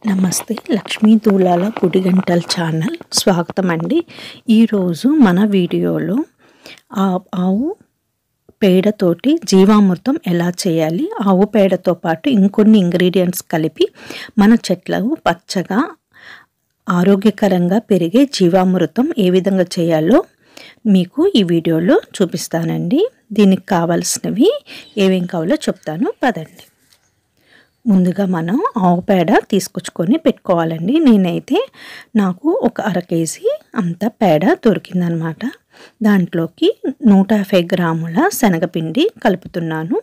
నమస్తే లక్ష్మీ దూలాల గుడిగంటల్ ఛానల్ స్వాగతం అండి ఈరోజు మన వీడియోలో ఆ ఆవు పేడతోటి జీవామృతం ఎలా చేయాలి ఆవు పేడతో పాటు ఇంకొన్ని ఇంగ్రీడియంట్స్ కలిపి మన చెట్లకు పచ్చగా ఆరోగ్యకరంగా పెరిగే జీవామృతం ఏ విధంగా చేయాలో మీకు ఈ వీడియోలో చూపిస్తానండి దీనికి కావాల్సినవి ఏమేం కావాలో చెప్తాను పదండి ముందుగా మనం ఆవు పేడ తీసుకొచ్చుకొని పెట్టుకోవాలండి నేనైతే నాకు ఒక అర కేజీ అంత పేడ దొరికిందనమాట దాంట్లోకి నూట యాభై గ్రాముల శనగపిండి కలుపుతున్నాను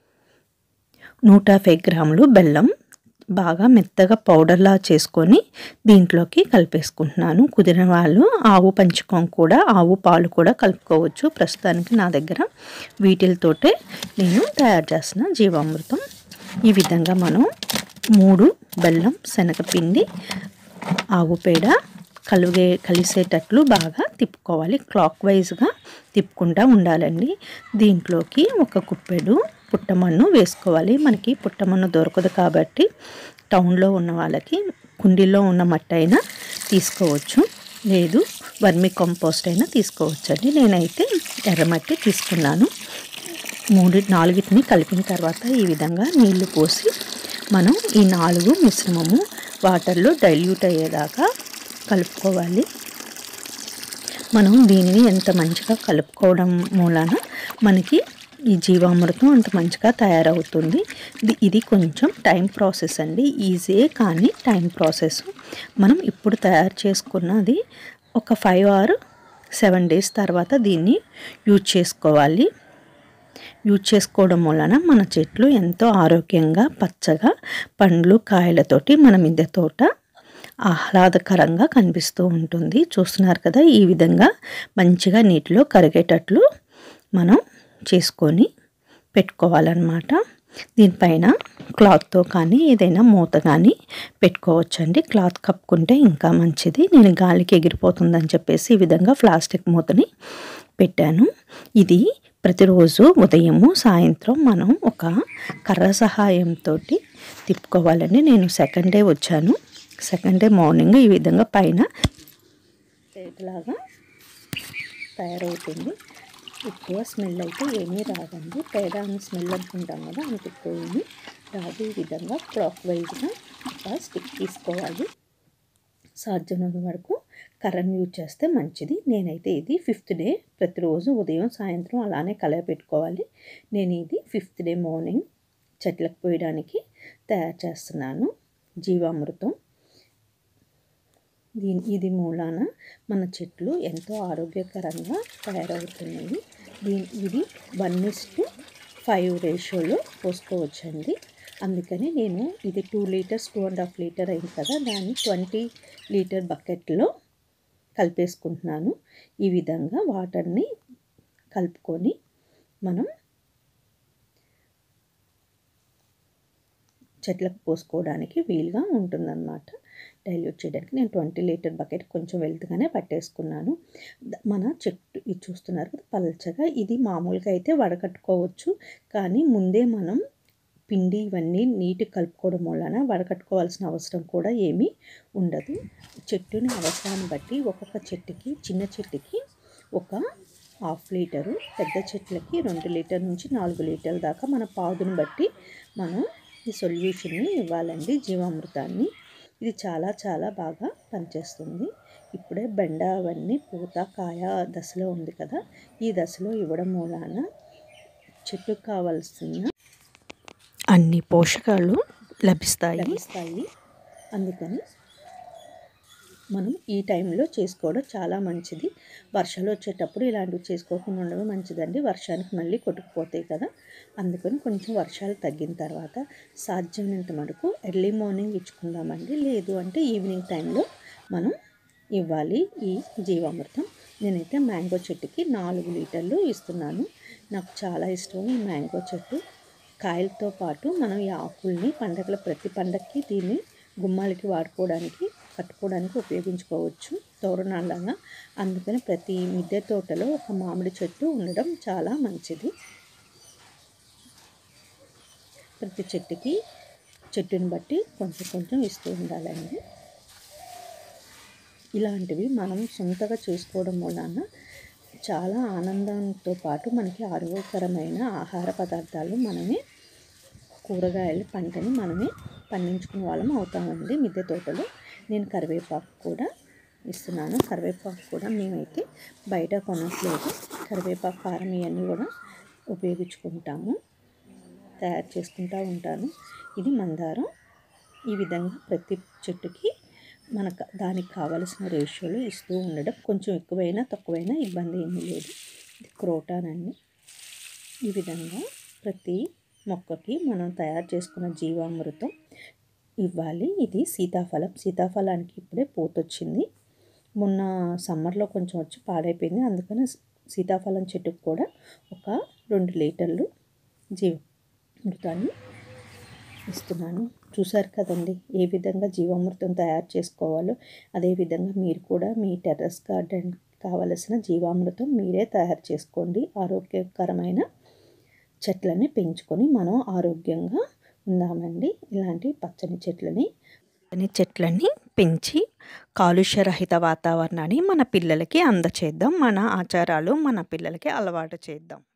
నూట యాభై గ్రాములు బెల్లం బాగా మెత్తగా పౌడర్లా చేసుకొని దీంట్లోకి కలిపేసుకుంటున్నాను కుదిరిన వాళ్ళు ఆవు పంచకం కూడా ఆవు పాలు కూడా కలుపుకోవచ్చు ప్రస్తుతానికి నా దగ్గర వీటితోటే నేను తయారు చేసిన జీవామృతం ఈ విధంగా మనం మూడు బెల్లం శనగపిండి ఆవు పేడ కలుగే కలిసేటట్లు బాగా తిప్పుకోవాలి క్లాక్ వైజ్గా తిప్పుకుంటూ ఉండాలండి దీంట్లోకి ఒక కుప్పెడు పుట్టమన్ను వేసుకోవాలి మనకి పుట్టమన్ను దొరకదు కాబట్టి టౌన్లో ఉన్న వాళ్ళకి కుండీలో ఉన్న మట్టి అయినా తీసుకోవచ్చు లేదు వర్మి కంపోస్ట్ అయినా తీసుకోవచ్చు అండి నేనైతే ఎర్రమట్టి తీసుకున్నాను మూడు నాలుగిటిని కలిపిన తర్వాత ఈ విధంగా నీళ్లు పోసి మనం ఈ నాలుగు మిశ్రమము వాటర్లో డైల్యూట్ అయ్యేదాకా కలుపుకోవాలి మనం దీనిని ఎంత మంచిగా కలుపుకోవడం మూలాన మనకి ఈ జీవామృతం అంత మంచిగా తయారవుతుంది ఇది ఇది కొంచెం టైం ప్రాసెస్ అండి ఈజీయే కానీ టైం ప్రాసెస్ మనం ఇప్పుడు తయారు చేసుకున్నది ఒక ఫైవ్ ఆర్ సెవెన్ డేస్ తర్వాత దీన్ని యూజ్ చేసుకోవాలి యూజ్ చేసుకోవడం వలన మన చెట్లు ఎంతో ఆరోగ్యంగా పచ్చగా పండ్లు కాయలతోటి మన మిద్దె తోట ఆహ్లాదకరంగా కనిపిస్తూ ఉంటుంది చూస్తున్నారు కదా ఈ విధంగా మంచిగా నీటిలో కరిగేటట్లు మనం చేసుకొని పెట్టుకోవాలన్నమాట దీనిపైన క్లాత్తో కానీ ఏదైనా మూత కానీ పెట్టుకోవచ్చండి క్లాత్ కప్పుకుంటే ఇంకా మంచిది నేను గాలికి ఎగిరిపోతుందని చెప్పేసి ఈ విధంగా ప్లాస్టిక్ మూతని పెట్టాను ఇది ప్రతిరోజు ఉదయము సాయంత్రం మనం ఒక కర్ర సహాయంతో తిప్పుకోవాలండి నేను సెకండ్ డే వచ్చాను సెకండ్ డే మార్నింగ్ ఈ విధంగా పైన లాగా తయారవుతుంది ఎక్కువ స్మెల్ అయితే ఏమీ రాదండి పేడ అని స్మెల్ అనుకుంటాం కదా అంత ఎక్కువ ఏమీ రాదు ఈ విధంగా క్లాక్ వైజ్గా ఒక స్టిక్ తీసుకోవాలి సాధ్యమైనంత వరకు కర్రను యూజ్ చేస్తే మంచిది నేనైతే ఇది ఫిఫ్త్ డే ప్రతిరోజు ఉదయం సాయంత్రం అలానే కలయ పెట్టుకోవాలి నేను ఇది ఫిఫ్త్ డే మార్నింగ్ చెట్లకు పోయడానికి తయారు చేస్తున్నాను జీవామృతం దీని ఇది మూలాన మన చెట్లు ఎంతో ఆరోగ్యకరంగా తయారవుతున్నాయి దీని ఇది వన్ టు ఫైవ్ రేషియోలో పోసుకోవచ్చండి అందుకని నేను ఇది two litres two and half litre అయింది కదా దాన్ని ట్వంటీ లీటర్ బకెట్లో కలిపేసుకుంటున్నాను ఈ విధంగా వాటర్ని కలుపుకొని మనం చెట్లకు పోసుకోవడానికి వీలుగా ఉంటుందన్నమాట డైల్యూట్ చేయడానికి నేను ట్వంటీ లీటర్ బకెట్ కొంచెం వెళ్తుగానే పట్టేసుకున్నాను మన చెట్టు ఇది చూస్తున్నారు కదా పల్చగా ఇది మామూలుగా అయితే వడకట్టుకోవచ్చు కానీ ముందే మనం పిండి ఇవన్నీ నీటి కలుపుకోవడం వలన వడకట్టుకోవాల్సిన అవసరం కూడా ఏమీ ఉండదు చెట్టుని అవసరాన్ని బట్టి ఒక్కొక్క చెట్టుకి చిన్న చెట్టుకి ఒక హాఫ్ లీటరు పెద్ద చెట్లకి రెండు లీటర్ నుంచి నాలుగు లీటర్ల దాకా మన పాదుని బట్టి మనం ఈ సొల్యూషన్ని ఇవ్వాలండి జీవామృతాన్ని ఇది చాలా చాలా బాగా పనిచేస్తుంది ఇప్పుడే బెండ అవన్నీ పూత కాయ దశలో ఉంది కదా ఈ దశలో ఇవ్వడం మూలాన చెట్టుకు కావాల్సిన అన్ని పోషకాలు లభిస్తాయి లభిస్తాయి అందుకని మనం ఈ టైంలో చేసుకోవడం చాలా మంచిది వర్షాలు వచ్చేటప్పుడు ఇలాంటివి చేసుకోకుండా ఉండడం మంచిదండి వర్షానికి మళ్ళీ కొట్టుకుపోతాయి కదా అందుకని కొంచెం వర్షాలు తగ్గిన తర్వాత సాధ్యమైనంత మటుకు ఎర్లీ మార్నింగ్ ఇచ్చుకుందామండి లేదు అంటే ఈవినింగ్ టైంలో మనం ఇవ్వాలి ఈ జీవామృతం నేనైతే మ్యాంగో చెట్టుకి నాలుగు లీటర్లు ఇస్తున్నాను నాకు చాలా ఇష్టం ఈ మ్యాంగో చెట్టు కాయలతో పాటు మనం ఈ ఆకుల్ని పండగల ప్రతి పండగకి దీన్ని గుమ్మాలకి వాడుకోవడానికి కట్టుకోవడానికి ఉపయోగించుకోవచ్చు తోరణాలాగా అందుకని ప్రతి మిద్దె తోటలో ఒక మామిడి చెట్టు ఉండడం చాలా మంచిది ప్రతి చెట్టుకి చెట్టుని బట్టి కొంచెం కొంచెం ఇస్తూ ఉండాలండి ఇలాంటివి మనం సొంతగా చేసుకోవడం వలన చాలా ఆనందంతో పాటు మనకి ఆరోగ్యకరమైన ఆహార పదార్థాలు మనమే కూరగాయల పంటని మనమే పండించుకునే వాళ్ళం అవుతామండి మిద్దె తోటలో నేను కరివేపాకు కూడా ఇస్తున్నాను కరివేపాకు కూడా మేమైతే బయట కొనట్లేదు కరివేపాకు కారం ఇవన్నీ కూడా ఉపయోగించుకుంటాము తయారు చేసుకుంటూ ఉంటాను ఇది మందారం ఈ విధంగా ప్రతి చెట్టుకి మనకు దానికి కావలసిన రేషియోలో ఇస్తూ ఉండడం కొంచెం ఎక్కువైనా తక్కువైనా ఇబ్బంది ఏమీ లేదు ఇది క్రోటానండి ఈ విధంగా ప్రతి మొక్కకి మనం తయారు చేసుకున్న జీవామృతం ఇవ్వాలి ఇది సీతాఫలం సీతాఫలానికి ఇప్పుడే పోతొచ్చింది మొన్న సమ్మర్లో కొంచెం వచ్చి పాడైపోయింది అందుకని సీతాఫలం చెట్టుకు కూడా ఒక రెండు లీటర్లు జీవామృతాన్ని ఇస్తున్నాను చూసారు కదండి ఏ విధంగా జీవామృతం తయారు చేసుకోవాలో అదేవిధంగా మీరు కూడా మీ టెర్రస్ గార్డెన్ కావలసిన జీవామృతం మీరే తయారు చేసుకోండి ఆరోగ్యకరమైన చెట్లని పెంచుకొని మనం ఆరోగ్యంగా ఉందామండి ఇలాంటి పచ్చని చెట్లని పచ్చని చెట్లని పెంచి కాలుష్యరహిత వాతావరణాన్ని మన పిల్లలకి అందచేద్దాం మన ఆచారాలు మన పిల్లలకి అలవాటు చేద్దాం